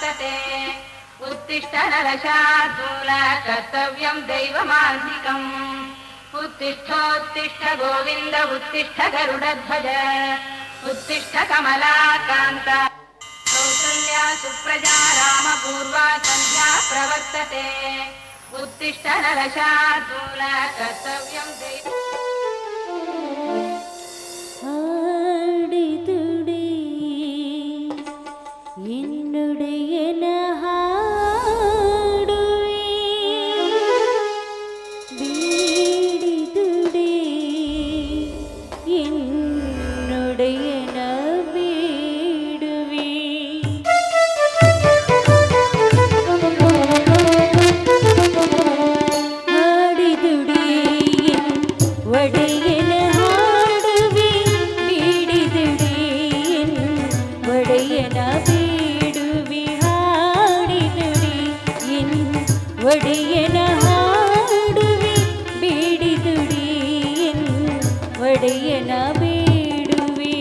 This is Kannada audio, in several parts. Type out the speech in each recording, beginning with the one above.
प्रवर्तते उत्तिष्ठ नरशार्दूल कर्तव्यम् दैवमान्तिकम् उत्तिष्ठोत्तिष्ठ गोविन्द उत्तिष्ठ गरुडध्वज उत्तिष्ठ कमलाकान्त कौसल्या सुप्रजा रामपूर्वा सन्ध्या प्रवर्तते उत्तिष्ठ नरशार्दूल कर्तव्यम् दैव ஆடிதுடி என்னுடைய ಹಾಡುವೆ ಬೀಡಿದುಡಿ என்னுடைய ಬೀಡುವೆ ಹಾಡಿದುಡಿ ಒಡೆಯನ ಹಾಡುವೆ ಬೀಡಿದುಡಿ ಒಡೆಯನ ಬೀಡುವೆ ಹಾಡಿದುಡಿ ಎನ್ ಒಡೆಯನ ಹಾಡುವೆ ಬೀಡಿದುಡಿ ಎನ್ ಒಡೆಯನ ಬೀಡುವೆ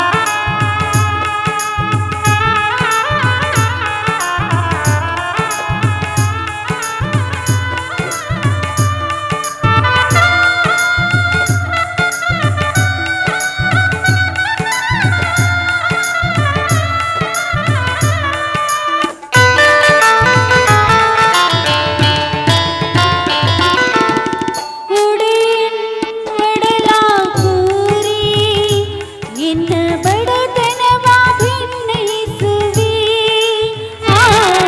உடையன் வடலாகூரி என்ன படதனவா பின்னைசுவி ஆ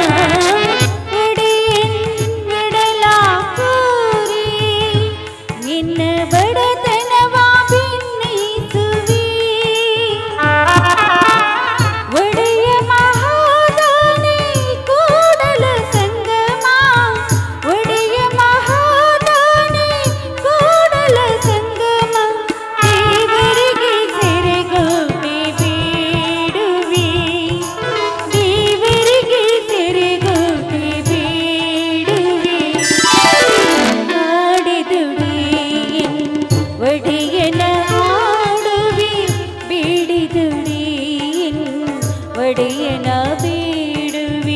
உடையன் வடலாகூரி என்ன படதனவா பின்னைசுவி ಒಡೆಯ ಮಹಾದಾನೆ ಕೂಡಲ ಸಂಗಮ ಒಡೆಯ ಮಹಾದಾನೆ ಕೂಡಲ ಸಂಗಮ ದೇವರಿಗೆ ಸೆರೆಗೋಟೆ ಬೇಡುವಿ ದೇವರಿಗೆ ಸೆರೆಗೋಟೆ ಬೇಡುವಿ ಹಾಡಿದುಡಿ ಒಡೆಯನ ಹಾಡುವಿ ಬೀಡಿದುಡಿ ಒಡೆಯನ ಬೀಡುವಿ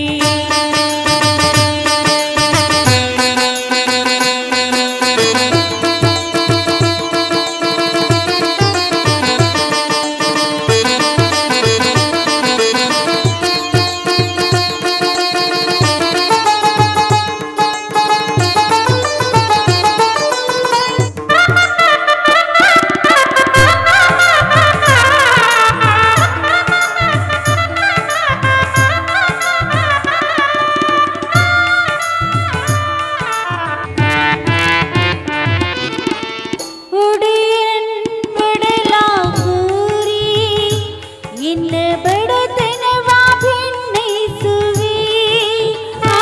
உடையன் ಬಡಲಾಗೂರಿ ಇನ್ನ ಬಡತನವಾ ಭಿನ್ನೈಸುವಿ ಆ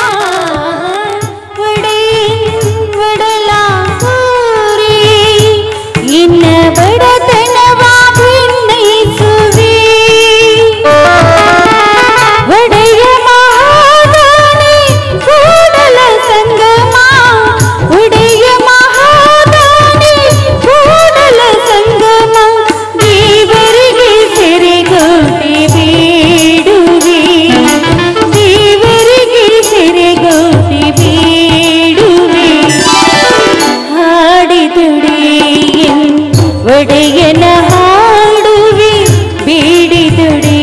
ಉಡೆಯನ್ ಬಡಲಾಗೂರಿ ಇನ್ನ ಬಡತನವಾ ಭಿನ್ನೈಸುವಿ ಒಡೆಯ ಮಹಾದಾನೆ ಕೂಡಲ ಸಂಗಮ ಒಡೆಯ ಮಹಾದಾನೆ ಕೂಡಲ ಸಂಗಮ ದೇವರಿಗೆ ಸೆರೆಗೋಟೆ ಬೇಡುವೆ ದೇವರಿಗೆ ಸೆರೆಗೋಟೆ ಬೇಡುವೆ ಹಾಡಿದುಡಿ ಒಡೆಯನ ಹಾಡುವೆ ಬೀಡಿದುಡಿ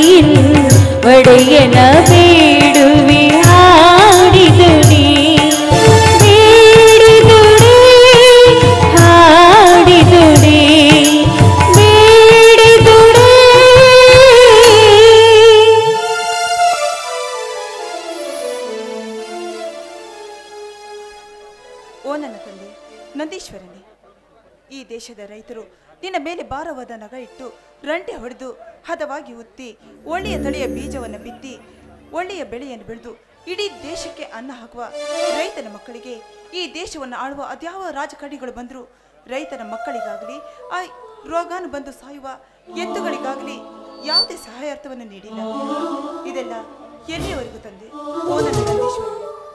ಒಡೆಯನ ಬೇಡುವೆ ಹಾಡಿದುಡಿ ಬೇಡಿದುಡಿ ಹಾಡಿದುಡಿ ಬೇಡಿದುಡಿ ಓ ನನ್ನ ತಂದೆ ನಂದೀಶ್ವರನೇ ಈ ದೇಶದ ರೈತರು ನಿನ್ನ ಮೇಲೆ ಭಾರವಾದ ನಗ ಇಟ್ಟು ರಂಟೆ ಹೊಡೆದು ಹದವಾಗಿ ಉತ್ತಿ ಒಳ್ಳೆಯ ತಳಿಯ ಬೀಜವನ್ನು ಬಿತ್ತಿ ಒಳ್ಳೆಯ ಬೆಳೆಯನ್ನು ಬೆಳೆದು ಇಡೀ ದೇಶಕ್ಕೆ ಅನ್ನ ಹಾಕುವ ರೈತನ ಮಕ್ಕಳಿಗೆ ಈ ದೇಶವನ್ನು ಆಳುವ ಅದ್ಯಾವ ರಾಜಕಾರಣಿಗಳು ಬಂದರೂ ರೈತನ ಮಕ್ಕಳಿಗಾಗಲಿ ಆ ರೋಗಾನು ಬಂದು ಸಾಯುವ ಎತ್ತುಗಳಿಗಾಗಲಿ ಯಾವುದೇ ಸಹಾಯಾರ್ಥವನ್ನು ನೀಡಿಲ್ಲ ಇದೆಲ್ಲ ಎಲ್ಲಿಯವರೆಗೂ ತಂದೆ ಓ ನನ್ನ ನಂದೀಶ್ವರ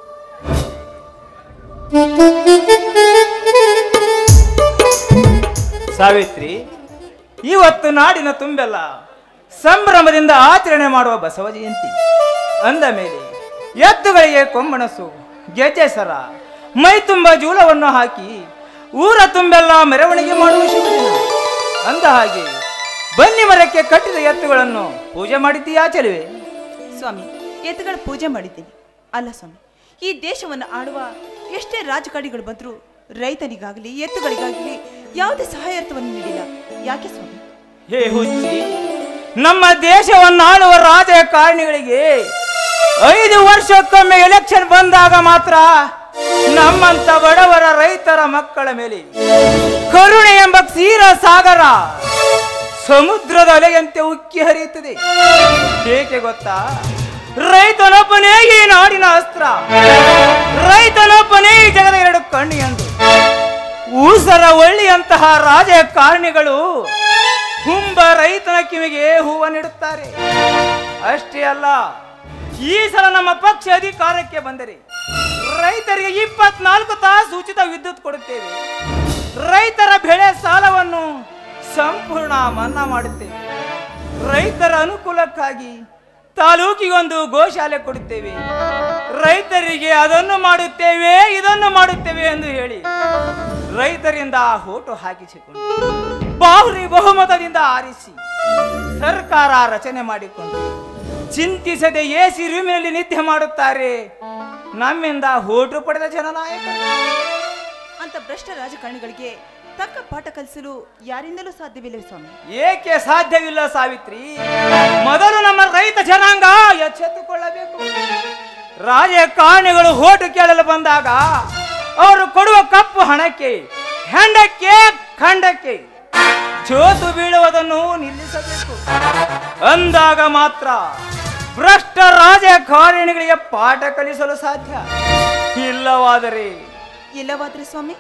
ಸಾವಿತ್ರಿ ಇವತ್ತು ನಾಡಿನ ತುಂಬೆಲ್ಲ ಸಂಭ್ರಮದಿಂದ ಆಚರಣೆ ಮಾಡುವ ಬಸವ ಜಯಂತಿ ಅಂದ ಮೇಲೆ ಎತ್ತುಗಳಿಗೆ ಕೊಂಬಣಸು ಗೆಜ್ಜೆ ಸರ ಮೈ ತುಂಬ ಜೂಲವನ್ನು ಹಾಕಿ ಊರ ತುಂಬೆಲ್ಲ ಮೆರವಣಿಗೆ ಮಾಡುವ ಶುಭ ದಿನ ಅಂದ ಹಾಗೆ ಬನ್ನಿ ಮರಕ್ಕೆ ಕಟ್ಟಿದ ಎತ್ತುಗಳನ್ನು ಪೂಜೆ ಮಾಡಿದ್ದೀಯಾ ಚೆಲುವೆ ಸ್ವಾಮಿ ಎತ್ತುಗಳ ಪೂಜೆ ಮಾಡಿದ್ದೀನಿ ಅಲ್ಲ ಸ್ವಾಮಿ ಈ ದೇಶವನ್ನು ಆಳುವ ಎಷ್ಟೇ ರಾಜಕಾರಣಿಗಳು ಬಂದರೂ ರೈತನಿಗಾಗಲಿ ಎತ್ತುಗಳಿಗಾಗಲಿ ಯಾವುದೇ ಸಹಾಯಾರ್ಥವನ್ನು ನೀಡಿಲ್ಲ ಯಾಕೆ ಸ್ವಾಮಿ ಹೇ ಹುಚ್ಚಿ ನಮ್ಮ ದೇಶವನ್ನಾಳುವ ರಾಜಕಾರಣಿಗಳಿಗೆ ಐದು ವರ್ಷಕ್ಕೊಮ್ಮೆ ಎಲೆಕ್ಷನ್ ಬಂದಾಗ ಮಾತ್ರ ನಮ್ಮಂತ ಬಡವರ ರೈತರ ಮಕ್ಕಳ ಮೇಲೆ ಕರುಣೆ ಎಂಬ ಕ್ಷೀರ ಸಾಗರ ಸಮುದ್ರದ ಅಲೆಯಂತೆ ಉಕ್ಕಿ ಹರಿಯುತ್ತದೆ ಏಕೆ ಗೊತ್ತಾ ರೈತನೊಬ್ಬನೇ ಈ ನಾಡಿನ ಅಸ್ತ್ರ ರೈತನೊಬ್ಬನೇ ಈ ಜಗದ ಎರಡು ಕಣ್ಣು ಎಂದು ಊಸರ ಒಳ್ಳಿಯಂತಹ ರಾಜಕಾರಣಿಗಳು ಹುಂಬ ರೈತನ ಕಿವಿಗೆ ಹೂವ ನೀಡುತ್ತಾರೆ ಅಷ್ಟೇ ಅಲ್ಲ ಈ ಸಲ ನಮ್ಮ ಪಕ್ಷ ಅಧಿಕಾರಕ್ಕೆ ಬಂದರೆ ರೈತರಿಗೆ ಇಪ್ಪತ್ನಾಲ್ಕು ತಾಸು ಉಚಿತ ವಿದ್ಯುತ್ ಕೊಡುತ್ತೇವೆ ರೈತರ ಬೆಳೆ ಸಾಲವನ್ನು ಸಂಪೂರ್ಣ ಮನ್ನಾ ಮಾಡುತ್ತೇವೆ ರೈತರ ಅನುಕೂಲಕ್ಕಾಗಿ ತಾಲೂಕಿಗೊಂದು ಗೋಶಾಲೆ ಕೊಡುತ್ತೇವೆ ರೈತರಿಗೆ ಅದನ್ನು ಮಾಡುತ್ತೇವೆ ಇದನ್ನು ಮಾಡುತ್ತೇವೆ ಎಂದು ಹೇಳಿ ರೈತರಿಂದ ಓಟು ಹಾಕಿಸಿಕೊಂಡು ಬಾಹುರಿ ಬಹುಮತದಿಂದ ಆರಿಸಿ ಸರ್ಕಾರ ರಚನೆ ಮಾಡಿಕೊಂಡು ಚಿಂತಿಸದೆ ಎಸಿ ರೂಮಿನಲ್ಲಿ ನಿದ್ದೆ ಮಾಡುತ್ತಾರೆ ನಮ್ಮಿಂದ ಓಟು ಪಡೆದ ಜನನಾಯಕರು ಅಂತ ಭ್ರಷ್ಟ ರಾಜಕಾರಣಿಗಳಿಗೆ ತಕ್ಕ ಪಾಠ ಕಲಿಸಲು ಯಾರಿಂದಲೂ ಸಾಧ್ಯವಿಲ್ಲ ಸ್ವಾಮಿ ಏಕೆ ಸಾಧ್ಯವಿಲ್ಲ ಸಾವಿತ್ರಿ ಮೊದಲು ನಮ್ಮ ರೈತ ಜನಾಂಗ ಎಚ್ಚೆತ್ತುಕೊಳ್ಳಬೇಕು ರಾಜಕಾರಣಿಗಳು ಓಟು ಕೇಳಲು ಬಂದಾಗ ಅವರು ಕೊಡುವ ಕಪ್ಪು ಹಣಕ್ಕೆ ಹೆಂಡಕ್ಕೆ ಖಂಡಕ್ಕೆ ಜೋತು ಬೀಳುವುದನ್ನು ನಿಲ್ಲಿಸಬೇಕು ಅಂದಾಗ ಮಾತ್ರ ಭ್ರಷ್ಟ ರಾಜಕಾರಣಿಗಳಿಗೆ ಪಾಠ ಕಲಿಸಲು ಸಾಧ್ಯ ಇಲ್ಲವಾದರೆ ಇಲ್ಲವಾದ್ರೆ ಸ್ವಾಮಿ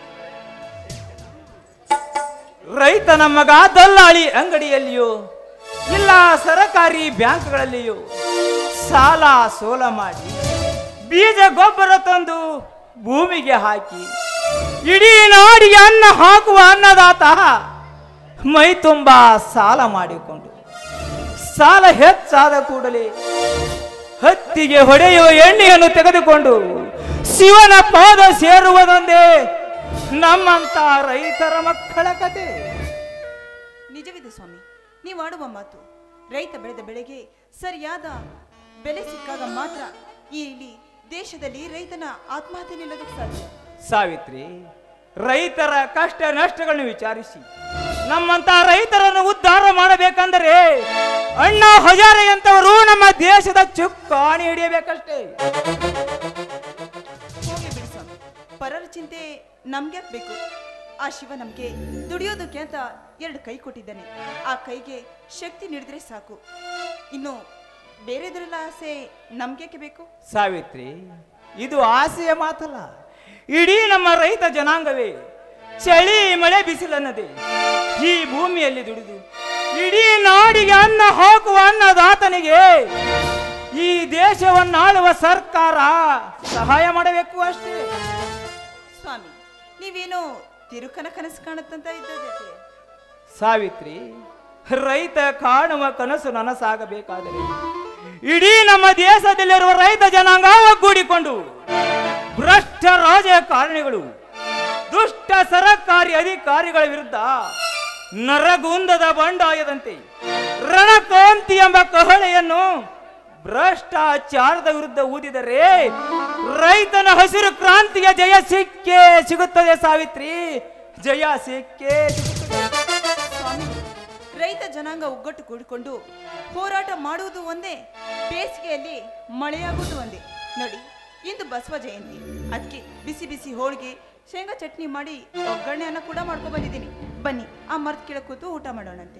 ರೈತನ ಮಗ ದಲ್ಲಾಳಿ ಅಂಗಡಿಯಲ್ಲಿಯೋ ಇಲ್ಲ ಸರಕಾರಿ ಬ್ಯಾಂಕ್ಗಳಲ್ಲಿಯೋ ಸಾಲ ಸೋಲ ಮಾಡಿ ಬೀಜ ಗೊಬ್ಬರ ತಂದು ಭೂಮಿಗೆ ಹಾಕಿ ಇಡೀ ನಾಡಿಗೆ ಅನ್ನ ಹಾಕುವ ಅನ್ನದಾತ ಮೈ ತುಂಬ ಸಾಲ ಮಾಡಿಕೊಂಡು ಸಾಲ ಹೆಚ್ಚಾದ ಕೂಡಲೇ ಹತ್ತಿಗೆ ಹೊಡೆಯುವ ಎಣ್ಣೆಯನ್ನು ತೆಗೆದುಕೊಂಡು ಶಿವನ ಪಾದ ಸೇರುವುದೊಂದೇ ನಮ್ಮಂತ ರೈತರ ಮಕ್ಕಳ ಕತೆ ನಿಜವಿದೆ ಸ್ವಾಮಿ ನೀವು ಆಡುವ ಮಾತು ರೈತ ಬೆಳೆದ ಬೆಳೆಗೆ ಸರಿಯಾದ ಬೆಲೆ ಸಿಕ್ಕಾಗ ಮಾತ್ರ ಈ ಇಲ್ಲಿ ದೇಶದಲ್ಲಿ ರೈತನ ಆತ್ಮಹತ್ಯೆ ನಿಲ್ಲೋದಕ್ಕೆ ಸಾಧ್ಯ ಸಾವಿತ್ರಿ ರೈತರ ಕಷ್ಟ ನಷ್ಟಗಳನ್ನು ವಿಚಾರಿಸಿ ನಮ್ಮಂತ ರೈತರನ್ನು ಉದ್ಧಾರ ಮಾಡಬೇಕಂದರೆ ಅಣ್ಣ ಹಜಾರೆಯಂತವರು ನಮ್ಮ ದೇಶದ ಚುಕ್ಕಾಣಿ ಹಿಡಿಯಬೇಕಷ್ಟೇ ಹೋಗಿ ಬಿಡಿ ಸ್ವಾಮಿ ಪರರ ಚಿಂತೆ ನಮ್ಗೆ ಬೇಕು ಆ ಶಿವ ನಮ್ಗೆ ದುಡಿಯೋದಕ್ಕೆ ಅಂತ ಎರಡು ಕೈ ಕೊಟ್ಟಿದ್ದಾನೆ ಆ ಕೈಗೆ ಶಕ್ತಿ ನೀಡಿದ್ರೆ ಸಾಕು ಇನ್ನು ಬೇರೆದ್ರೆಲ್ಲ ಆಸೆ ನಮ್ಗೇಕೆ ಬೇಕು ಸಾವಿತ್ರಿ ಇದು ಆಸೆಯ ಮಾತಲ್ಲ ಇಡೀ ನಮ್ಮ ರೈತ ಜನಾಂಗವೇ ಚಳಿ ಮಳೆ ಬಿಸಿಲನ್ನದೆ ಈ ಭೂಮಿಯಲ್ಲಿ ದುಡಿದು ಇಡೀ ನಾಡಿಗೆ ಅನ್ನ ಹಾಕುವ ಅನ್ನದಾತನಿಗೆ ಈ ದೇಶವನ್ನಾಳುವ ಸರ್ಕಾರ ಸಹಾಯ ಮಾಡಬೇಕು ಅಷ್ಟೇ ಸ್ವಾಮಿ ನೀವೇನೋ ತಿರುಕನ ಕನಸು ಕಾಣುತ್ತಂತ ಇದ್ದದಕ್ಕೆ ಸಾವಿತ್ರಿ ರೈತ ಕಾಣುವ ಕನಸು ನನಸಾಗಬೇಕಾದರೆ ಇಡೀ ನಮ್ಮ ದೇಶದಲ್ಲಿರುವ ರೈತ ಜನಾಂಗ ಒಗ್ಗೂಡಿಕೊಂಡು ಭ್ರಷ್ಟ ರಾಜಕಾರಣಿಗಳು ದುಷ್ಟ ಸರಕಾರಿ ಅಧಿಕಾರಿಗಳ ವಿರುದ್ಧ ನರಗುಂದದ ಬಂಡಾಯದಂತೆ ರಣಕಾಂತಿ ಎಂಬ ಕಹಳೆಯನ್ನು ಭ್ರಷ್ಟಾಚಾರದ ವಿರುದ್ಧ ಊದಿದರೆ ರೈತನ ಹಸಿರು ಕ್ರಾಂತಿಯ ಜಯ ಸಿಕ್ಕೇ ಸಿಗುತ್ತದೆ ಸಾವಿತ್ರಿ ಜಯ ಸಿಕ್ಕೇ ಸಿಗುತ್ತದೆ ಸ್ವಾಮಿ ರೈತ ಜನಾಂಗ ಒಗ್ಗಟ್ಟು ಕೂಡಿಕೊಂಡು ಹೋರಾಟ ಮಾಡುವುದು ಒಂದೇ ಬೇಸಿಗೆಯಲ್ಲಿ ಮಳೆಯಾಗುವುದು ಒಂದೇ ನೋಡಿ ಇಂದು ಬಸವ ಜಯಂತಿ ಅದಕ್ಕೆ ಬಿಸಿ ಬಿಸಿ ಹೋಳಿಗೆ ಶೇಂಗಾ ಚಟ್ನಿ ಮಾಡಿ ಒಗ್ಗರಣೆ ಅನ್ನ ಕೂಡ ಮಾಡ್ಕೊಂಡು ಬಂದಿದ್ದೀನಿ ಬನ್ನಿ ಆ ಮರದ ಕೆಳ ಕೂತು ಊಟ ಮಾಡೋಣಂತೆ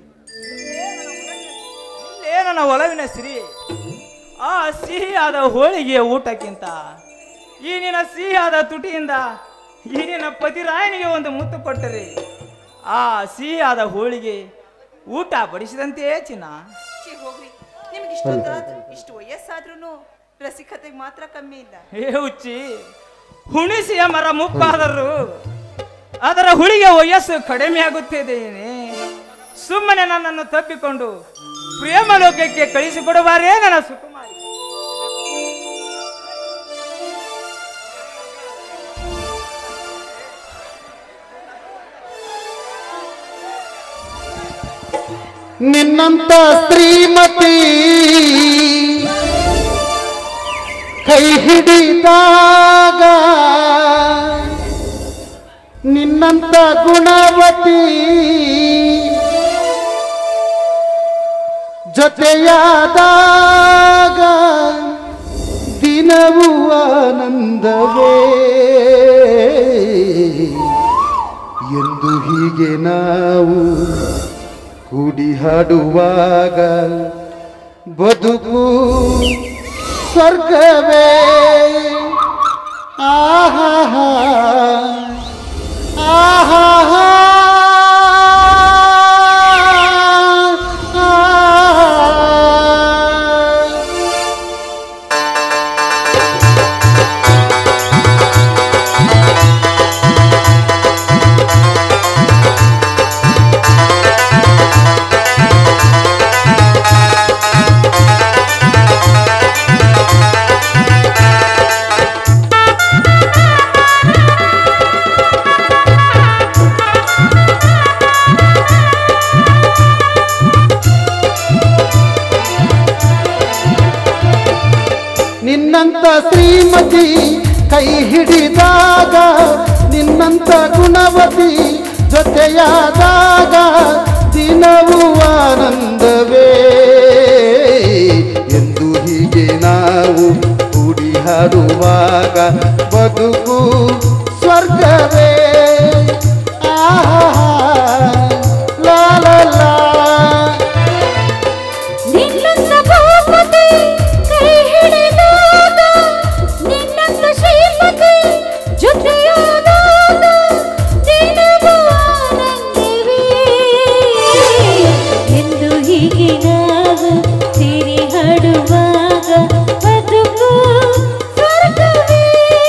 ಇಲ್ಲೇ ನನ್ನ ಒಲವಿನ ಸಿರಿ ಆ ಸಿಹಿಯಾದ ಹೋಳಿಗೆಯ ಊಟಕ್ಕಿಂತ ಈ ನಿನ್ನ ಸಿಹಿಯಾದ ತುಟಿಯಿಂದ ಈ ನಿನ್ನ ಪತಿರಾಯನಿಗೆ ಒಂದು ಮುತ್ತು ಕೊಟ್ಟರೆ ಆ ಸಿಹಿಯಾದ ಹೋಳಿಗೆ ಊಟ ಬಡಿಸಿದಂತೆಯೇ ಚಿನ್ನ ಛೀ, ಹೋಗ್ರಿ ನಿಮ್ಗೆ ಇಷ್ಟೊತ್ತಾದ್ರೂ ಇಷ್ಟು ವಯಸ್ಸಾದ್ರೂ ರಸಿಕತೆಗೆ ಮಾತ್ರ ಕಮ್ಮಿ ಇಲ್ಲ ಹೇ ಹುಚ್ಚಿ ಹುಣಿಸಿಯ ಮರ ಮುಪ್ಪಾದರೂ ಅದರ ಹುಳಿಗೆ ವಯಸ್ಸು ಕಡಿಮೆ ಆಗುತ್ತಿದ್ದೇನೆ ಸುಮ್ಮನೆ ನನ್ನನ್ನು ತಪ್ಪಿಕೊಂಡು ಪ್ರೇಮ ಲೋಕಕ್ಕೆ ಕಳಿಸಿಕೊಡುವಾರೇ ನನ್ನ ಸುಕುಮಾರಿ ನಿನ್ನಂತ ಶ್ರೀಮತಿ ಕೈ ಹಿಡಿದಾಗ ನಿನ್ನಂತ ಗುಣವತಿ ಜೊತೆಯಾದಾಗ ದಿನವೂ ಆನಂದವೇ ಎಂದು ಹೀಗೆ ನಾವು ಕೂಡಿ ಹಾಡುವಾಗ ಬದುಕು ಸ್ವರ್ಗವೇ ಆಹಾ ಆಹಾ ನಿನ್ನಂತ ಶ್ರೀಮತಿ ಕೈ ಹಿಡಿದಾಗ ನಿನ್ನಂತ ಗುಣವತಿ ಜೊತೆಯಾದಾಗ ದಿನವೂ ಆನಂದವೇ ಎಂದು ಹೀಗೆ ನಾವು ಕೂಡಿ ಹಾಡುವಾಗ ಬದುಕು ಸ್ವರ್ಗವೇ ಆಹಾ ಲಾ ಲಾ ಲಾ ನಿನ್ನಂತ ಭೂಪತಿ ಕೈ ಹಿಡಿದಾಗ ನಿನ್ನಂತ ಶ್ರೀಮತಿ ಜೊತೆಯಾದಾಗ ದಿನವೂ ಆನಂದವೇ ಎಂದು ಹೀಗೆ ನಾವು ಸೇರಿ ಹಾಡುವಾಗ ಬದುಕು ಸ್ವರ್ಗವೇ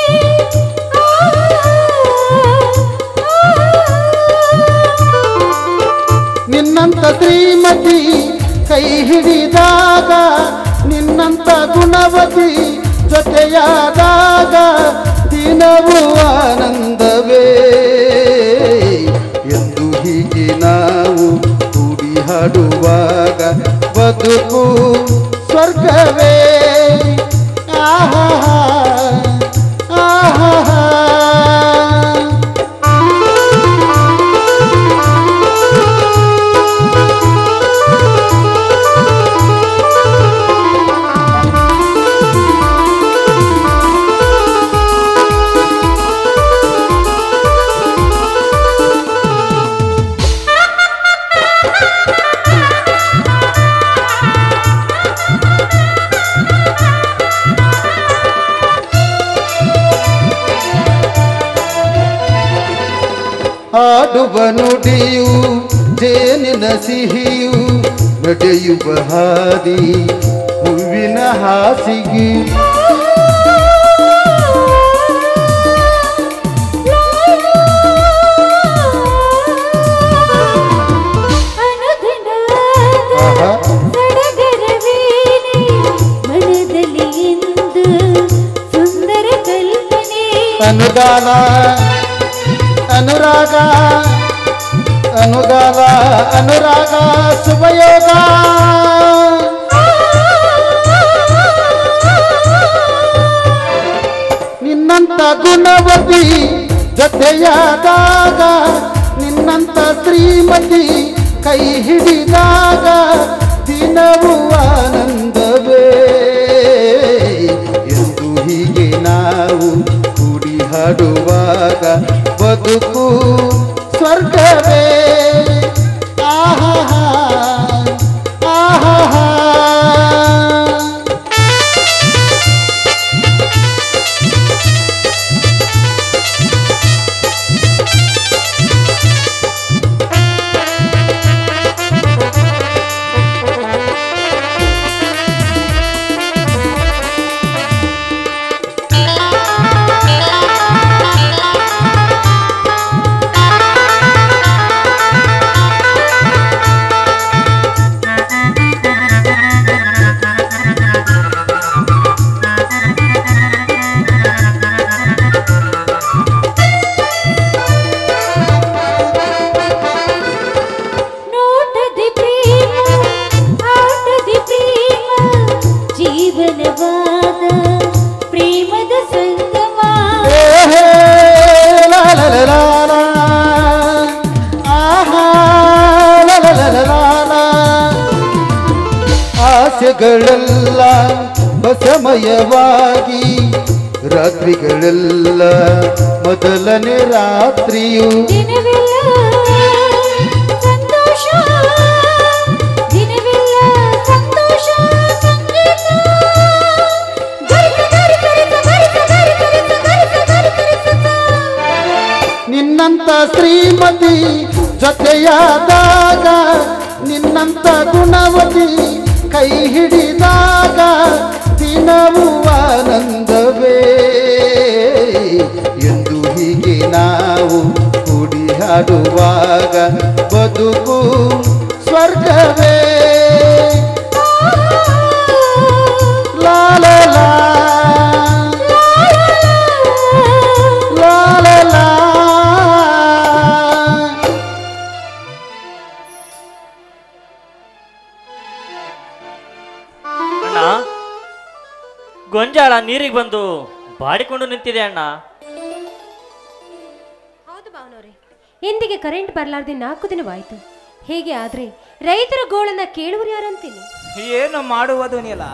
ನಿನ್ನಂತ ಶ್ರೀಮತಿ ಕೈ ಹಿಡಿದಾಗ ನಿನ್ನಂತ ಗುಣವತಿ ಜೊತೆಯಾದಾಗ ದಿನವೂ ಆನಂದವೇ ಎಂದು ಹೀಗೆ ನಾವು ಕೂಡಿ ಹಾಡುವಾಗ ಬದುಕು ಸ್ವರ್ಗವೇ ಆಹಾ ಆಹಾ ಆಡುವ ನುಡಿಯು ಜೇನಿನ ಸಿಹಿಯು ನಡೆಯುವ ಹಾದಿ ಹೂವಿನ ಹಾಸಿಗೆ ಆಹಾ. ಮನದಲ್ಲಿ ಇಂದು ಸುಂದರ ಕಲ್ಪನೆ ಅನುದಾನ ಅನುರಾಗ ಅನುಗಾಲ ಅನುರಾಗ ಶುಭಯೋಗ ನಿನ್ನಂತ ಗುಣವತಿ ಜೊತೆಯಾದಾಗ ನಿನ್ನಂತ ಶ್ರೀಮತಿ ಕೈ ಹಿಡಿದಾಗ ದಿನವೂ ಆನಂದವೇ ಎಂದು ಹೀಗೆ ನಾವು ಕೂಡಿ ಹಾಡುವಾಗ ಬದುಕು ಸ್ವರ್ಗವೇ ಆಹಾ ಆಹಾ ಹಗಲೆಲ್ಲ ಬಸಮಯವಾಗಿ ರಾತ್ರಿಗಳೆಲ್ಲ ಮೊದಲನೇ ರಾತ್ರಿಯು ದಿನವೆಲ್ಲ ಸಂತೋಷ ದಿನವೆಲ್ಲ ಸಂತೋಷ ಸಂಗೀತ ಗರಿಸ ಗರಿಸ ಗರಿಸ ಗರಿಸ ಗರಿಸ ಗರಿಸ ಗರಿಸ ನಿನ್ನಂತ ಶ್ರೀಮತಿ ಜೊತೆಯಾದಾಗ ನಿನ್ನಂತ ಗುಣವತಿ ಕೈ ಹಿಡಿದಾಗ ದಿನವೂ ಆನಂದವೇ ಎಂದು ಹೀಗೆ ನಾವು ಕೂಡಿ ಹಾಡುವಾಗ ಬದುಕು ಸ್ವರ್ಗವೇ ಲಾ ಲಾ ಲಾ ಲಾ ಲಾ ಲಾ ಅಣ್ಣ ಗೊಂಜಾಳ ನೀರಿಗೆ ಬಂದು ಬಾಡಿಕೊಂಡು ನಿಂತಿದೆ ಅಣ್ಣ ಹೌದು ಭಾವನವ್ರೆ ಎಂದಿಗೆ ಕರೆಂಟ್ ಬರಲಾರ್ದೆ ನಾಲ್ಕು ದಿನವಾಯಿತು ಹೇಗೆ ಆದ್ರೆ ರೈತರ ಗೋಳನ್ನ ಕೇಳುವರು ಯಾರಂತೀನಿ ಏನು ಮಾಡುವುದು ನೀಲ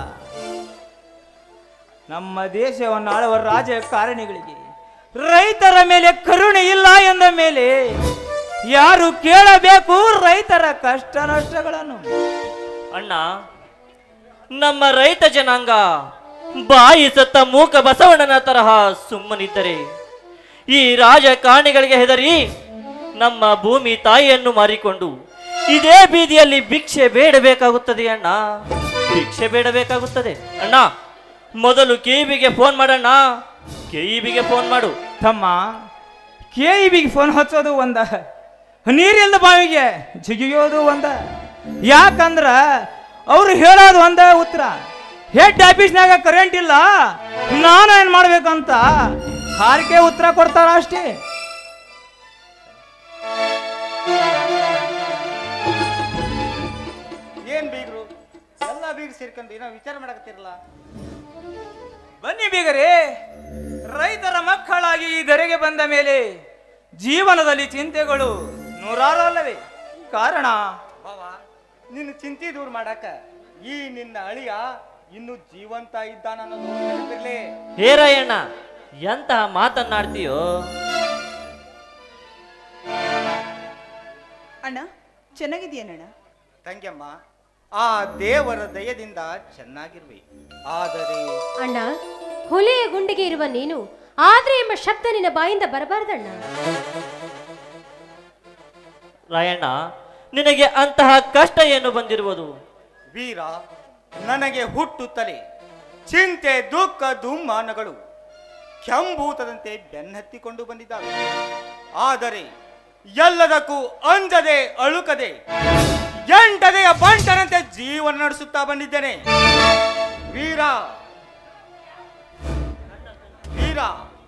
ನಮ್ಮ ದೇಶವನ್ನು ಆಳುವ ರಾಜಕಾರಣಿಗಳಿಗೆ ರೈತರ ಮೇಲೆ ಕರುಣೆ ಇಲ್ಲ ಎಂದ ಮೇಲೆ ಯಾರು ಕೇಳಬೇಕು ರೈತರ ಕಷ್ಟ ನಷ್ಟಗಳನ್ನು ಅಣ್ಣ ನಮ್ಮ ರೈತ ಜನಾಂಗ ಬಾಯಿ ಸತ್ತ ಮೂಕ ಬಸವಣ್ಣನ ತರಹ ಸುಮ್ಮನಿದ್ದರೆ ಈ ರಾಜಕಾರಣಿಗಳಿಗೆ ಹೆದರಿ ನಮ್ಮ ಭೂಮಿ ತಾಯಿಯನ್ನು ಮಾರಿಕೊಂಡು ಇದೇ ಬೀದಿಯಲ್ಲಿ ಭಿಕ್ಷೆ ಬೇಡಬೇಕಾಗುತ್ತದೆ ಅಣ್ಣ ಭಿಕ್ಷೆ ಬೇಡಬೇಕಾಗುತ್ತದೆ ಅಣ್ಣ ಮೊದಲು ಕೆಇಬಿಗೆ ಫೋನ್ ಮಾಡಣ್ಣ ಕೆಇಬಿಗೆ ಫೋನ್ ಮಾಡು ತಮ್ಮ ಕೆ ಇ ಬಿಗೆ ಫೋನ್ ಹಚ್ಚೋದು ಒಂದ ನೀರಿಲ್ದ ಬಾವಿಗೆ ಜಿಗಿಯೋದು ಒಂದ ಯಾಕಂದ್ರ ಅವ್ರು ಹೇಳೋದು ಒಂದೇ ಉತ್ತರ ಹೆಡ್ ಆಫೀಸ್ನಾಗ ಕರೆಂಟ್ ಇಲ್ಲ ನಾನು ಏನ್ ಮಾಡ್ಬೇಕಂತ ಹಾರಿಕೆ ಉತ್ತರ ಕೊಡ್ತಾರ ಅಷ್ಟೇ ಏನ್ ಬೀಗ್ರು ಎಲ್ಲ ಬೀಗ್ ಸೇರ್ಕೊಂಡು ಏನೋ ವಿಚಾರ ಮಾಡಕತ್ತಿರಲ್ಲ ಬನ್ನಿ ಬೀಗರೇ ರೈತರ ಮಕ್ಕಳಾಗಿ ಈ ಧರೆಗೆ ಬಂದ ಮೇಲೆ ಜೀವನದಲ್ಲಿ ಚಿಂತೆಗಳು ನೂರಾರು ಅಲ್ಲವೇ ಕಾರಣ ಬಾವ ನಿನ್ನ ಚಿಂತೆ ದೂರ ಮಾಡಾಕ ಈ ನಿನ್ನ ಅಳಿಯ ಇನ್ನು ಜೀವಂತ ಇದ್ದಾನನ್ನೋದು ನೆನಪಿರ್ಲಿ ಹೇ ರಾಯಣ್ಣ ಎಂತಹ ಮಾತನ್ನಾಡ್ತೀಯೋ ಅಣ್ಣ ಚೆನ್ನಾಗಿದೆಯೇನಣ್ಣ ತಂಗ್ಯಮ್ಮ ಆ ದೇವರ ದಯದಿಂದ ಚೆನ್ನಾಗಿರ್ವಿ ಆದರೆ ಅಣ್ಣ ಹೊಲೆಯ ಗುಂಡಿಗೆ ಇರುವ ನೀನು ಆದ್ರೆ ಎಂಬ ಶಬ್ದ ನಿನ್ನ ಬಾಯಿಂದ ಬರಬಾರ್ದಣ್ಣ ರಾಯಣ್ಣ ನಿನಗೆ ಅಂತಹ ಕಷ್ಟ ಏನು ಬಂದಿರುವುದು ವೀರ ನನಗೆ ಹುಟ್ಟುತ್ತಲೇ ಚಿಂತೆ ದುಃಖ ದುಮ್ಮಾನಗಳು ಕೆಂಬೂತದಂತೆ ಬೆನ್ನತ್ತಿಕೊಂಡು ಬಂದಿದ್ದಾವೆ ಆದರೆ ಎಲ್ಲದಕ್ಕೂ ಅಂಜದೆ ಅಳುಕದೆ ಎಂಟದೆಯ ಬಂಟನಂತೆ ಜೀವನ ನಡೆಸುತ್ತಾ ಬಂದಿದ್ದೇನೆ ವೀರ ವೀರ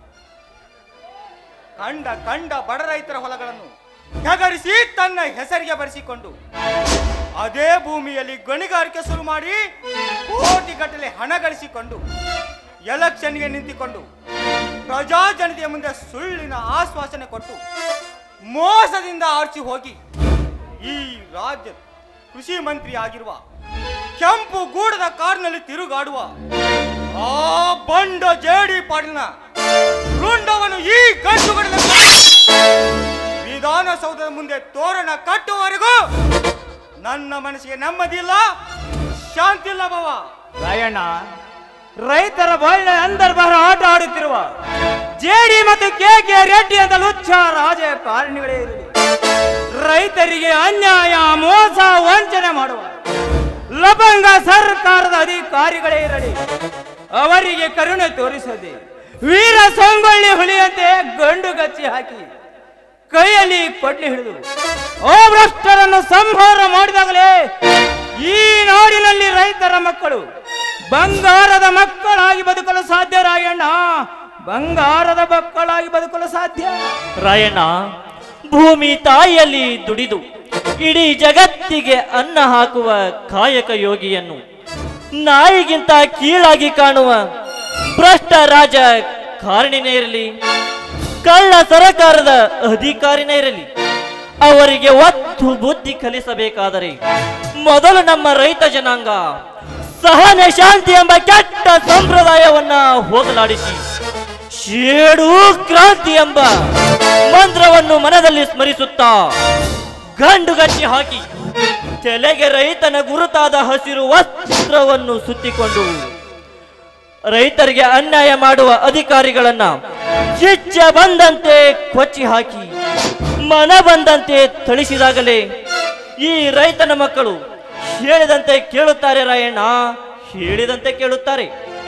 ಕಂಡ ಕಂಡ ಬಡ ರೈತರ ಹೊಲಗಳನ್ನು ಹೆಗರಿಸಿ ತನ್ನ ಹೆಸರಿಗೆ ಬರೆಸಿಕೊಂಡು ಅದೇ ಭೂಮಿಯಲ್ಲಿ ಗಣಿಗಾರಿಕೆ ಶುರು ಮಾಡಿ ಕೋಟಿಗಟ್ಟಲೆ ಹಣ ಗಳಿಸಿಕೊಂಡು ಎಲೆಕ್ಷನ್ಗೆ ನಿಂತುಕೊಂಡು ಪ್ರಜಾಜನತೆಯ ಮುಂದೆ ಸುಳ್ಳಿನ ಆಶ್ವಾಸನೆ ಕೊಟ್ಟು ಮೋಸದಿಂದ ಆರ್ಚಿ ಹೋಗಿ ಈ ರಾಜ್ಯ ಕೃಷಿ ಮಂತ್ರಿ ಆಗಿರುವ ಕೆಂಪು ಗೂಡದ ಕಾರ್ನಲ್ಲಿ ತಿರುಗಾಡುವ ಆ ಬಂಡ ಜೇಡಿ ಪಾಡಿನ ರುಂಡವನು ಈ ಗಂಟುಗಳ ವಿಧಾನಸೌಧದ ಮುಂದೆ ತೋರಣ ಕಟ್ಟುವವರೆಗೂ ನನ್ನ ಮನಸ್ಸಿಗೆ ನೆಮ್ಮದಿಲ್ಲ ಶಾಂತಿ ಇಲ್ಲ ಬಾವ ರಾಯಣ್ಣ ರೈತರ ಬಾಳಿನ ಅಂತರ್ಬಾರ ಆಟ ಆಡುತ್ತಿರುವ ಜೆಡಿ ಮತ್ತು ಕೆ ಕೆ ರೆಡ್ಡಿ ಅಂತ ಲುಚ್ಚ ರಾಜಕಾರಣಿಗಳೇ ಇರಲಿ ರೈತರಿಗೆ ಅನ್ಯಾಯ ಮೋಸ ವಂಚನೆ ಮಾಡುವ ಲಭಂಗ ಸರ್ಕಾರದ ಅಧಿಕಾರಿಗಳೇ ಇರಲಿ ಅವರಿಗೆ ಕರುಣೆ ತೋರಿಸದೆ ವೀರ ಸಂಗೊಳ್ಳಿ ಹುಲಿಯಂತೆ ಗಂಡು ಗಚ್ಚಿ ಹಾಕಿ ಕೈಯಲ್ಲಿ ಕೊಡ್ಲಿ ಹಿಡಿದು ಓ ಭ್ರಷ್ಟರನ್ನು ಸಂಹಾರ ಮಾಡಿದಾಗಲೇ ಈ ನಾಡಿನಲ್ಲಿ ರೈತರ ಮಕ್ಕಳು ಬಂಗಾರದ ಮಕ್ಕಳಾಗಿ ಬದುಕಲು ಸಾಧ್ಯ ರಾಯಣ್ಣ ಬಂಗಾರದ ಮಕ್ಕಳಾಗಿ ಬದುಕಲು ಸಾಧ್ಯ ರಾಯಣ್ಣ ಭೂಮಿ ತಾಯಿಯಲ್ಲಿ ದುಡಿದು ಇಡೀ ಜಗತ್ತಿಗೆ ಅನ್ನ ಹಾಕುವ ಕಾಯಕ ಯೋಗಿಯನ್ನು ನಾಯಿಗಿಂತ ಕೀಳಾಗಿ ಕಾಣುವ ಭ್ರಷ್ಟ ರಾಜ ಕಾರಣಿನೇ ಇರಲಿ ಕಳ್ಳ ಸರಕಾರದ ಅಧಿಕಾರಿನೇ ಇರಲಿ ಅವರಿಗೆ ಒತ್ತು ಬುದ್ಧಿ ಕಲಿಸಬೇಕಾದರೆ ಮೊದಲು ನಮ್ಮ ರೈತ ಜನಾಂಗ ಸಹನೆ ಶಾಂತಿ ಎಂಬ ಕೆಟ್ಟ ಸಂಪ್ರದಾಯವನ್ನ ಹೋಗಲಾಡಿಸಿ ಶೇಡು ಕ್ರಾಂತಿ ಎಂಬ ಮಂತ್ರವನ್ನು ಮನದಲ್ಲಿ ಸ್ಮರಿಸುತ್ತಾ ಗಂಡುಗಟ್ಟಿ ಹಾಕಿ ತಲೆಗೆ ರೈತನ ಗುರುತಾದ ಹಸಿರು ವಸ್ತ್ರವನ್ನು ಸುತ್ತಿಕೊಂಡು ರೈತರಿಗೆ ಅನ್ಯಾಯ ಮಾಡುವ ಅಧಿಕಾರಿಗಳನ್ನ ಚಿಚ್ಚ ಬಂದಂತೆ ಕೊಚ್ಚಿ ಹಾಕಿ ಮನ ಬಂದಂತೆ ಥಳಿಸಿದಾಗಲೇ ಈ ರೈತನ ಮಕ್ಕಳು ಹೇಳಿದಂತೆ ಕೇಳುತ್ತಾರೆ ರಾಯಣ್ಣ ಹೇಳಿದಂತೆ ಕೇಳುತ್ತಾರೆ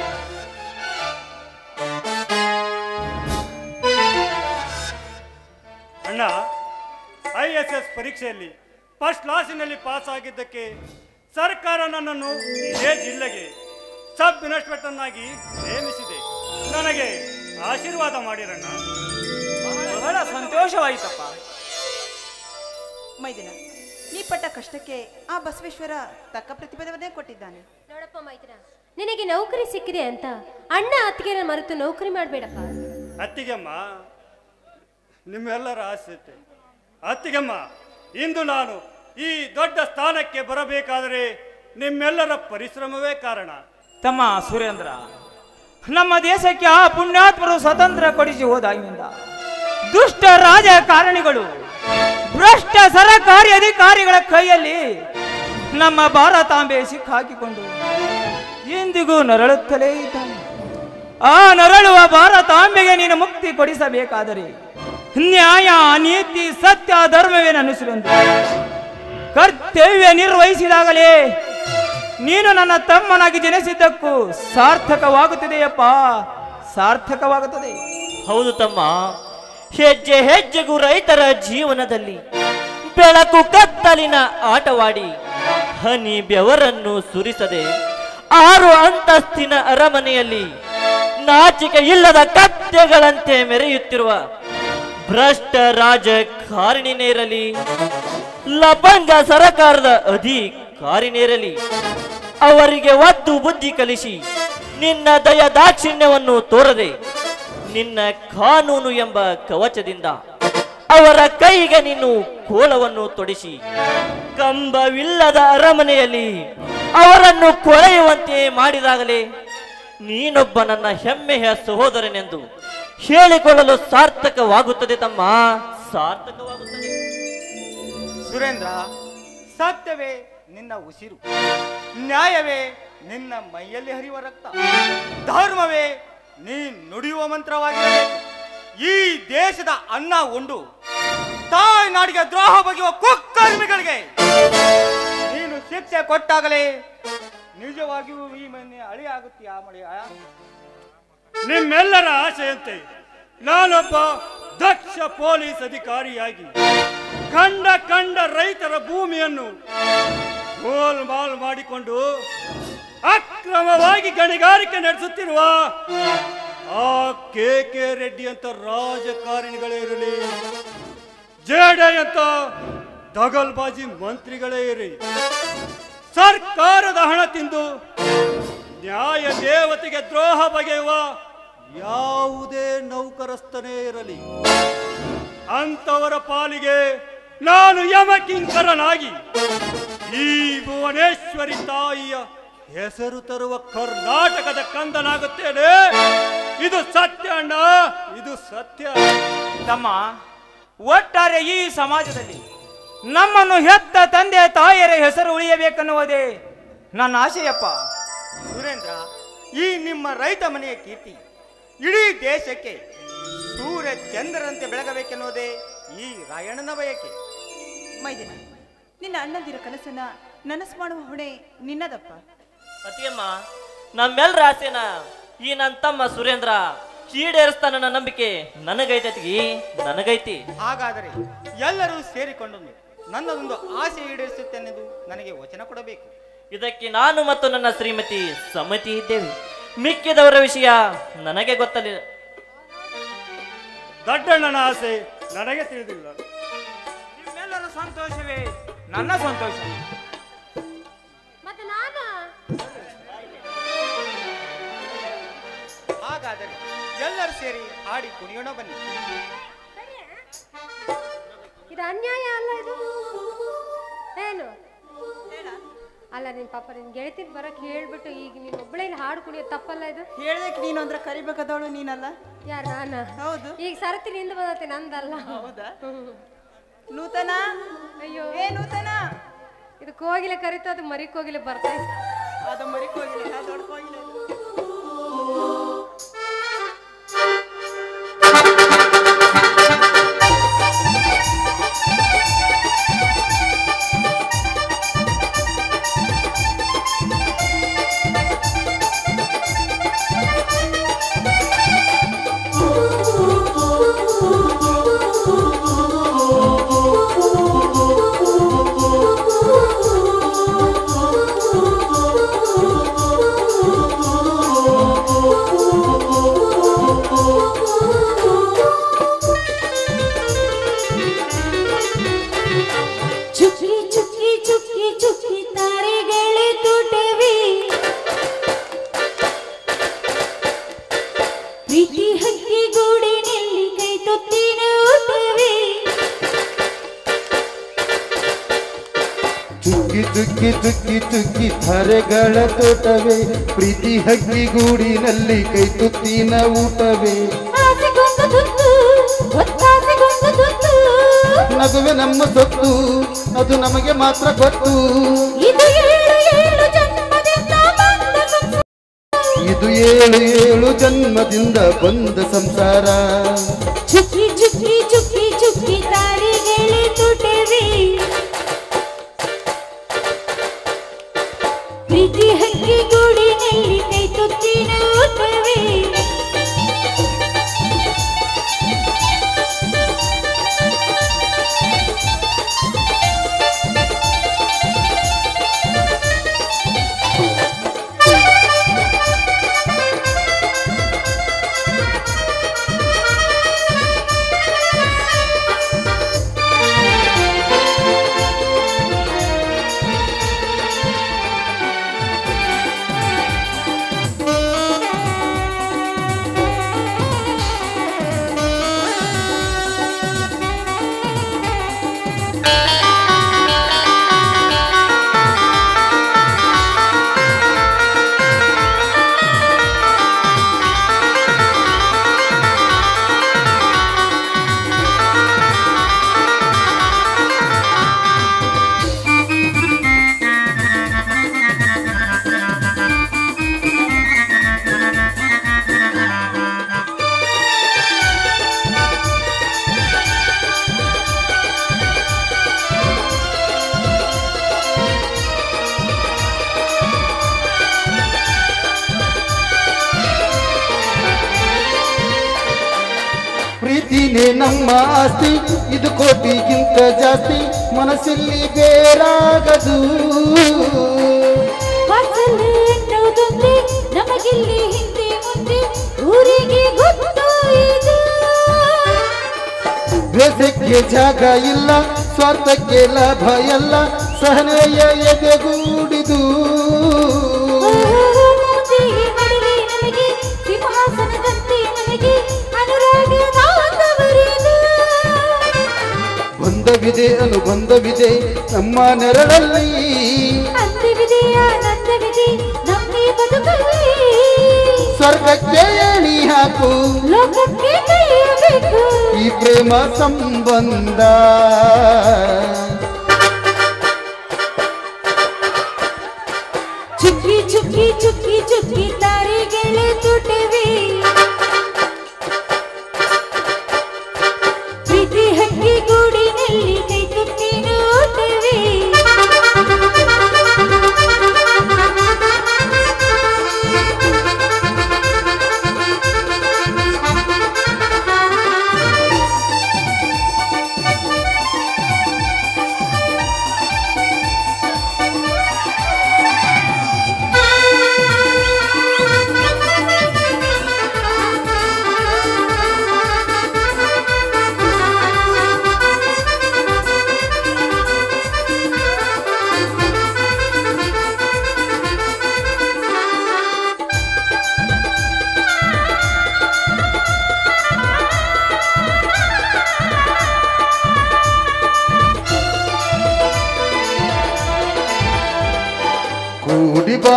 ಅಣ್ಣ ಐ ಎಸ್ ಎಸ್ ಪರೀಕ್ಷೆಯಲ್ಲಿ ಫಸ್ಟ್ ಕ್ಲಾಸಿನಲ್ಲಿ ಪಾಸ್ ಆಗಿದ್ದಕ್ಕೆ ಸರ್ಕಾರ ನನ್ನನ್ನು ಇದೇ ಜಿಲ್ಲೆಗೆ ಸಬ್ ಇನ್ಸ್ಪೆಕ್ಟರ್ನಾಗಿ ನೇಮಿಸಿದೆ ನನಗೆ ಆಶೀರ್ವಾದ ಮಾಡಿರಣ್ಣ ಬಹಳ ಸಂತೋಷವಾಯಿತಪ್ಪ ಮೈದಿನ ನೀ ಪಟ್ಟ ಕಷ್ಟಕ್ಕೆ ಆ ಬಸವೇಶ್ವರ ತಕ್ಕ ಪ್ರತಿಫಲವನ್ನೇ ಕೊಟ್ಟಿದ್ದಾನೆ ನೋಡಪ್ಪ ಮೈತ್ರ ನಿನಗೆ ನೌಕರಿ ಸಿಕ್ಕಿದೆ ಅಂತ ಅಣ್ಣ ಅತ್ತಿಗೆನ ಮರೆತು ನೌಕರಿ ಮಾಡಬೇಡಪ್ಪ ಅತ್ತಿಗೆಮ್ಮ ನಿಮ್ಮೆಲ್ಲರ ಆಸೆ ಅತ್ತಿಗೆಮ್ಮ ಇಂದು ನಾನು ಈ ದೊಡ್ಡ ಸ್ಥಾನಕ್ಕೆ ಬರಬೇಕಾದರೆ ನಿಮ್ಮೆಲ್ಲರ ಪರಿಶ್ರಮವೇ ಕಾರಣ ತಮ್ಮ ಸುರೇಂದ್ರ ನಮ್ಮ ದೇಶಕ್ಕೆ ಆ ಪುಣ್ಯಾತ್ಮರು ಸ್ವತಂತ್ರ ಕೊಡಿಸಿ ಹೋದಾಗಿನಿಂದ ದುಷ್ಟ ರಾಜಕಾರಣಿಗಳು ಭ್ರಷ್ಟ ಸರಕಾರಿ ಅಧಿಕಾರಿಗಳ ಕೈಯಲ್ಲಿ ನಮ್ಮ ಭಾರತಾಂಬೆ ಸಿಕ್ಕಾಕಿಕೊಂಡು ಇಂದಿಗೂ ನರಳುತ್ತಲೇ ಇದ್ದಾನೆ ಆ ನರಳುವ ಭಾರತಾಂಬೆಗೆ ನೀನು ಮುಕ್ತಿ ಕೊಡಿಸಬೇಕಾದರೆ ನ್ಯಾಯ ನೀತಿ ಸತ್ಯ ಧರ್ಮವೇನು ಸುರೇಂದ್ರ ಕರ್ತವ್ಯ ನಿರ್ವಹಿಸಿದಾಗಲೇ ನೀನು ನನ್ನ ತಮ್ಮನಾಗಿ ಜನಿಸಿದ್ದಕ್ಕೂ ಸಾರ್ಥಕವಾಗುತ್ತದೆಯಪ್ಪ ಸಾರ್ಥಕವಾಗುತ್ತದೆ ಹೌದು ತಮ್ಮ ಹೆಜ್ಜೆ ಹೆಜ್ಜೆಗೂ ರೈತರ ಜೀವನದಲ್ಲಿ ಬೆಳಕು ಕತ್ತಲಿನ ಆಟವಾಡಿ ಹನಿ ಬೆವರನ್ನು ಸುರಿಸದೆ ಆರು ಅಂತಸ್ತಿನ ಅರಮನೆಯಲ್ಲಿ ನಾಚಿಕೆ ಇಲ್ಲದ ಕತ್ತೆಗಳಂತೆ ಮೆರೆಯುತ್ತಿರುವ ಭ್ರಷ್ಟ ರಾಜಕಾರಣಿನೇ ಇರಲಿ ಲಪಂಗ ಸರಕಾರದ ಅಧಿಕಾರಿನೇ ಇರಲಿ ಅವರಿಗೆ ಒದ್ದು ಬುದ್ಧಿ ಕಲಿಸಿ ನಿನ್ನ ದಯ ದಾಕ್ಷಿಣ್ಯವನ್ನು ತೋರದೆ ನಿನ್ನ ಕಾನೂನು ಎಂಬ ಕವಚದಿಂದ ಅವರ ಕೈಗೆ ನೀನು ಕೋಳವನ್ನು ತೊಡಿಸಿ ಕಂಬವಿಲ್ಲದ ಅರಮನೆಯಲ್ಲಿ ಅವರನ್ನು ಕೊಳೆಯುವಂತೆ ಮಾಡಿದಾಗಲೇ ನೀನೊಬ್ಬ ನನ್ನ ಹೆಮ್ಮೆಯ ಸಹೋದರನೆಂದು ಹೇಳಿಕೊಳ್ಳಲು ಸಾರ್ಥಕವಾಗುತ್ತದೆ ತಮ್ಮ ಸಾರ್ಥಕವಾಗುತ್ತದೆ ಸುರೇಂದ್ರ ಸತ್ಯವೇ ನಿನ್ನ ಉಸಿರು ನ್ಯಾಯವೇ ನಿನ್ನ ಮೈಯಲ್ಲಿ ಹರಿಯುವ ರಕ್ತ ಧರ್ಮವೇ ನೀ ನುಡಿಯುವ ಮಂತ್ರವಾಗಿರಬೇಕು ಈ ದೇಶದ ಅನ್ನ ಉಂಡು ತಾಯ್ನಾಡಿಗೆ ದ್ರೋಹ ಬಗೆಯುವ ಕುಕ್ಕರ್ಮಿಗಳಿಗೆ ನೀನು ಶಿಕ್ಷೆ ಕೊಟ್ಟಾಗಲೇ ನಿಜವಾಗಿಯೂ ಈ ಮನೆ ಅಳಿಯಾಗುತ್ತೀಯಾ ಮಳೆಯ ನಿಮ್ಮೆಲ್ಲರ ಆಶೆಯಂತೆ ನಾನೊಬ್ಬ ದಕ್ಷ ಪೊಲೀಸ್ ಅಧಿಕಾರಿಯಾಗಿ ಕಂಡ ಕಂಡ ರೈತರ ಭೂಮಿಯನ್ನು ಗೋಲ್ಮಾಲ್ ಮಾಡಿಕೊಂಡು ಅಕ್ರಮವಾಗಿ ಗಣಿಗಾರಿಕೆ ನಡೆಸುತ್ತಿರುವ ಆ ಕೆ ಕೆ ರೆಡ್ಡಿ ಅಂತ ರಾಜಕಾರಣಿಗಳೇ ಇರಲಿ ಜೆಡೆ ಅಂತ ದಗಲ್ಬಾಜಿ ಮಂತ್ರಿಗಳೇ ಇರಲಿ ಸರ್ಕಾರದ ಹಣ ತಿಂದು ನ್ಯಾಯ ದೇವತೆಗೆ ದ್ರೋಹ ಬಗೆಯುವ ಯಾವುದೇ ನೌಕರಸ್ಥನೇ ಇರಲಿ ಅಂತವರ ಪಾಲಿಗೆ ನಾನು ಯಮಕಿಂಕರನಾಗಿ ಈ ಭುವನೇಶ್ವರಿ ತಾಯಿಯ ಹೆಸರು ತರುವ ಕರ್ನಾಟಕದ ಕಂದನಾಗುತ್ತೇನೆ ಇದು ಸತ್ಯ ಅಣ್ಣ ಇದು ಸತ್ಯ ತಮ್ಮ ಒಟ್ಟಾರೆ ಈ ಸಮಾಜದಲ್ಲಿ ನಮ್ಮನ್ನು ಹೆತ್ತ ತಂದೆ ತಾಯಿಯರ ಹೆಸರು ಉಳಿಯಬೇಕನ್ನುವುದೇ ನನ್ನ ಆಶೆಯಪ್ಪ ಸುರೇಂದ್ರ ಈ ನಿಮ್ಮ ರೈತ ಮನೆಯ ಕೀರ್ತಿ ಇಡೀ ದೇಶಕ್ಕೆ ಸೂರ್ಯ ಚಂದ್ರರಂತೆ ಬೆಳಗಬೇಕೆನ್ನುವುದೇ ಈ ರಾಯಣ್ಣನ ಬಯಕೆ ಮೈದಿನ ನಿನ್ನ ಅಣ್ಣಂದಿರ ಕನಸನ್ನ ನನಸು ಮಾಡುವ ಹೊಣೆ ನಿನ್ನದಪ್ಪ ಅತಿಯಮ್ಮ ನಮ್ಮೆಲ್ಲರ ಆಸೆನ ಈ ನನ್ನ ತಮ್ಮ ಸುರೇಂದ್ರ ಈಡೇರಿಸ್ತಾನ ನಂಬಿಕೆ ನನಗೈತೈತಿ ನನಗೈತಿ ಹಾಗಾದರೆ ಎಲ್ಲರೂ ಸೇರಿಕೊಂಡು ನನ್ನದೊಂದು ಆಸೆ ಈಡೇರಿಸುತ್ತೇನೆಂದು ನನಗೆ ವಚನ ಕೊಡಬೇಕು ಇದಕ್ಕೆ ನಾನು ಮತ್ತು ನನ್ನ ಶ್ರೀಮತಿ ಸಮ್ಮತಿ ಇದ್ದೇವೆ ಮಿಕ್ಕಿದವರ ವಿಷಯ ನನಗೆ ಗೊತ್ತಲಿಲ್ಲ ದೊಡ್ಡಣ್ಣನ ಆಸೆ ನನಗೆ ತಿಳಿದಿಲ್ಲ ನಿಮ್ಮೆಲ್ಲರ ಸಂತೋಷವೇ ನನ್ನ ಸಂತೋಷ ಮತ್ತೆ ನಾನು ಹಾಗಾದರೆ ಎಲ್ಲರೂ ಸೇರಿ ಹಾಡಿ ಕುಣಿಯೋಣ ಬನ್ನಿ ಇದು ಅನ್ಯಾಯ ಅಲ್ಲ ಇದು ಏನು ಅಲ್ಲ ನಿನ್ ಪಾಪ ನಿನ್ ಗೆಳತಿನ ಬರಕ್ ಹೇಳ್ಬಿಟ್ಟು ಈಗ ನೀನ್ ಒಬ್ಬಳೇ ಇಲ್ಲಿ ಹಾಡು ಕುಣಿಯೋದು ತಪ್ಪಲ್ಲ ಇದು ಹೇಳ್ದಕ್ಕೆ ನೀನು ಅಂದ್ರೆ ಕರಿಬೇಕಾದವಳು ನೀನಲ್ಲ ಯಾರ ನಾನ ಹೌದು ಈಗ ಸರತಿ ನಿಂದ ಬಂದತಿ ನಂದಲ್ಲ ಹೌದಾ ನೂತನ ಅಯ್ಯೋ ಏ ನೂತನ ಇದು ಕೋಗಿಲೆ ಕರಿತಾ ಅದು ಮರಿ ಕೋಗಿಲೆ ಬರ್ತಾ ಇದೆ ಅದು ಮರಿಕ್ ಹೋಗಿಲ್ಲ ದೊಡ್ಡ ಹೋಗಿಲ್ಲ ಚುಕ್ಕಿ ಚುಕ್ಕಿ ಚುಕ್ಕಿ ಚುಕ್ಕಿ ತಾರೆಗಳೇ ತೋಟವೇ ಪ್ರೀತಿ ಹಕ್ಕಿ ಗೂಡಿನಲ್ಲಿ ಕೈ ತೊತ್ತಿನ ಊಟವೇ ಚುಕ್ಕಿ ಚುಕ್ಕಿ ಚುಕ್ಕಿ ಚುಕ್ಕಿ ಧರೆಗಳ ತೋಟವೇ ಪ್ರೀತಿ ಹಕ್ಕಿ ಗೂಡಿನಲ್ಲಿ ಕೈ ತುತ್ತಿನ ಊಟವೇ ಆಸೆಗೊಂದು ತುತ್ತು ಒತ್ತಾಸೆಗೊಂದು ತುತ್ತು ನಗುವೆ ನಮ್ಮ ಸೊತ್ತು ಅದು ನಮಗೆ ಮಾತ್ರ ಗೊತ್ತು ಇದು ಏಳು ಏಳು ಜನ್ಮದಿಂದ ಬಂದ ಸಂಸಾರ. ಇದು ಏಳು ಏಳು ಜನ್ಮದಿಂದ ಬಂದ ಸಂಸಾರ ಚುಕ್ಕಿ ಚುಕ್ಕಿ ಚುಕ್ಕಿ ಚುಕ್ಕಿ ತಾರೆಗಳೇ ತೋಟವೇ ಪ್ರೀತಿ ಹಕ್ಕಿ ಗೂಡಿನಲ್ಲಿ ಕೈ ತುತ್ತಿನ ಊಟವೇ ಪ್ರೀತಿನೇ ನಮ್ಮ ಆಸ್ತಿ ಇದು ಕೋಟಿಗಿಂತ ಜಾಸ್ತಿ ಮನಸ್ಸಲ್ಲಿ ಬೇರಾಗದು ವಾತ್ಸಲ್ಯ ಎನ್ನುವುದೊಂದೇ ನಮಗಿಲ್ಲಿ ಹಿಂದೆ ಮುಂದೆ ಊರಿಗೆ ಗೊತ್ತು ಇದು ಬೇಸಕ್ಕೆ ಜಾಗ ಇಲ್ಲ ಸ್ವಾರ್ಥಕ್ಕೆ ಲಾಭ ಎಲ್ಲ ಸಹನೆಯ ಎದೆಗೂಡಿದು ಮೂತಿಗೆ ಮಡುವೆ ನಮಗೆ ಸಿಂಹಾಸನದಂತೆ ನಮಗೆ ಅನುರಾಗದಾತವರಿದು ಬಂಧವಿದೆ ಅನುಬಂಧವಿದೆ ನಮ್ಮ ನೆರಳಲ್ಲಿ ಅಂತ್ಯವಿದೆ ಆನಂದವಿದೆ ನಮ್ಮಿ ಬದುಕಲ್ಲಿ ಸ್ವರ್ಗಕ್ಕೆ ಏಣಿ ಹಾಕು ಲೋಕಕ್ಕೆ ಕೈಯಬೇಕು ಈ ಪ್ರೇಮ ಸಂಬಂಧ ಚುಕ್ಕಿ ಚುಕ್ಕಿ ಚುಕ್ಕಿ ಚುಕ್ಕಿ ತಾರೆಗಳೇ ತುಟವೆ ಪ್ರೀತಿ ಹಕ್ಕಿ ಗೂಡಿನಲ್ಲಿ ಕೈ ತುತ್ತಿನ ಓಟವೇ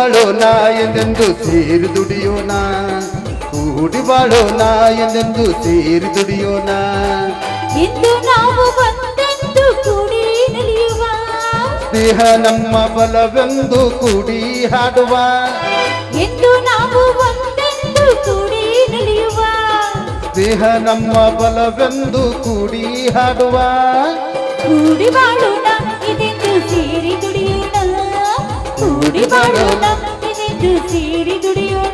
ಬಾಳೋಣ ಎಂದೆಂದು ಸೇರಿ ದುಡಿಯೋಣ ಕೂಡಿ ಬಾಳೋಣ ಎಂದೆಂದು ಸೇರಿ ದುಡಿಯೋಣ ಇಂದು ನಾವು ಒಂದೆಂದು ಕೂಡಿ ನಲಿಯುವ ಸ್ನೇಹ ನಮ್ಮ ಬಲವೆಂದು ಕೂಡಿ ಹಾಡುವ ಎಂದು ನಾವು ಒಂದೆಂದು ಕೂಡಿ ನಲಿಯುವ ಸ್ನೇಹ ನಮ್ಮ ಬಲವೆಂದು ಕೂಡಿ ಹಾಡುವ ಕೂಡಿ ಬಾಳೋಣ ಇದೆಂದು ಸೇರಿ ದುಡಿಯೋಣ ಕೂಡಿ ಬಾಳೋಣ ಇದೆಂದು ಸೇರಿ ದುಡಿಯೋಣ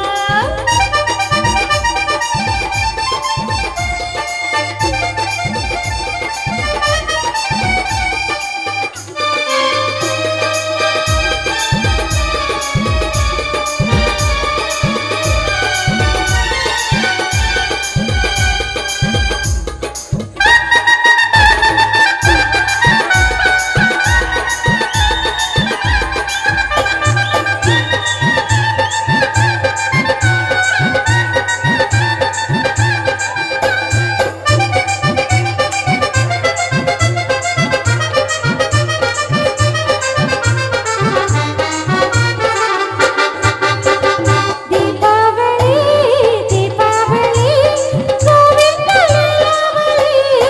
ದೀಪಾವಳಿ ದೀಪಾವಳಿ ಗೋವಿಂದ ಲೀಲಾವಳಿ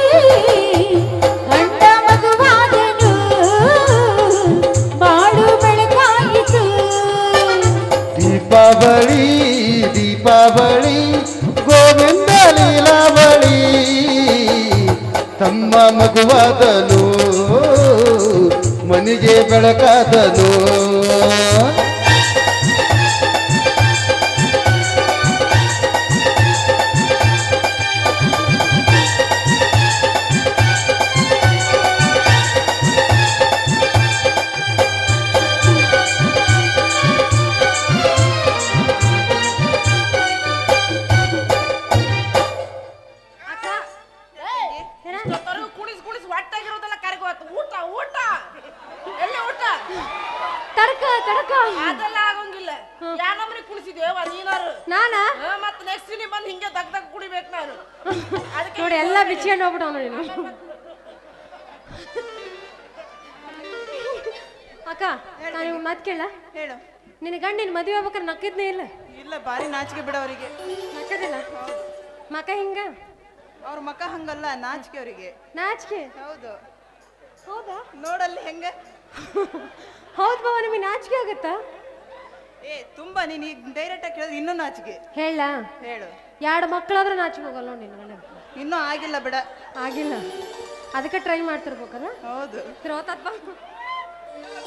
ಗಂಡ ಮಗುವಾದನು ಬಾಳು ಬೆಳಕಾಯಿತು ದೀಪಾವಳಿ ದೀಪಾವಳಿ ಗೋವಿಂದ ಲೀಲಾವಳಿ ತಮ್ಮ ಮಗುವಾದನು ಮನಿಗೆ ಬೆಳಕಾದನು ಕುಣಿಸ್ ಕುಣಿಸ್ ಹೊಟ್ಟಾಗಿರೋದೆಲ್ಲ ಕರಗೋತು ಊಟ ಊಟ ಎಲ್ಲಿ ಊಟ ತಡ್ಕ ತಡ್ಕ ಅದೆಲ್ಲ ಆಗಂಗಿಲ್ಲ ಯಾ ನಮ್ನಿ ಕುಣಿಸಿದೇವ ನೀನಾರು ನಾನಾ ಹಾ, ಮತ್ತ್ ನೆಕ್ಸ್ಟ್ ನೀ ಬಂದು ಹಿಂಗೆ ದಗ್ ದಗ್ ಕುಡಿಬೇಕು ನಾನು ಅದಕ್ಕೆ ನೋಡಿ ಎಲ್ಲ ಬಿಚ್ಕೊಂಡು ಹೋಗ್ಬಿಟ್ಟವ್ ನೋಡಿ ನೀನು ಅಕ್ಕ ನಾನು ಮಾತು ಕೇಳ ಹೇಳು ನಿನ್ನ ಗಂಡಿನ ಮದುವೆ ಆಗ್ಬೇಕಾರೆ ನಕ್ಕಿದ್ನೇ ಇಲ್ಲ ಇಲ್ಲ ಬಾರಿ ನಾಚಿಕೆ ಬಿಡೋರಿಗೆ ನಕ್ಕದಿಲ್ಲ ಮಕ ಹಿಂಗ ಅವ್ರ ಮಕ ಹಂಗಲ್ಲ ನಾಚಿಕೆ ಅವರಿಗೆ ನಾಚಿಕೆ ಹೌದು ಹೌದಾ ನೋಡಲ್ಲಿ ಹೆಂಗೆ ಹೌದು ಬಾವ ನಿಮಗೆ ನಾಚಿಕೆ ಆಗತ್ತಾ ಏ ತುಂಬಾ ನೀನು ಈಗ ಡೈರೆಕ್ಟ್ ಆಗಿ ಕೇಳಿದ್ರೆ ಇನ್ನೂ ನಾಚಿಕೆ ಹೇಳ ಹೇಳು ಎರಡು ಮಕ್ಕಳಾದ್ರೆ ನಾಚಿಕೆ ಹೋಗಲ್ಲ ನೋಡಿ ನಿನ್ನ ಗಂಡ ಇನ್ನೂ ಆಗಿಲ್ಲ ಬಿಡ ಆಗಿಲ್ಲ ಅದಕ್ಕೆ ಟ್ರೈ ಮಾಡ್ತಿರ್ಬೇಕಲ್ಲ ಹೌದು ತಿರ್ಗೋತಪ್ಪ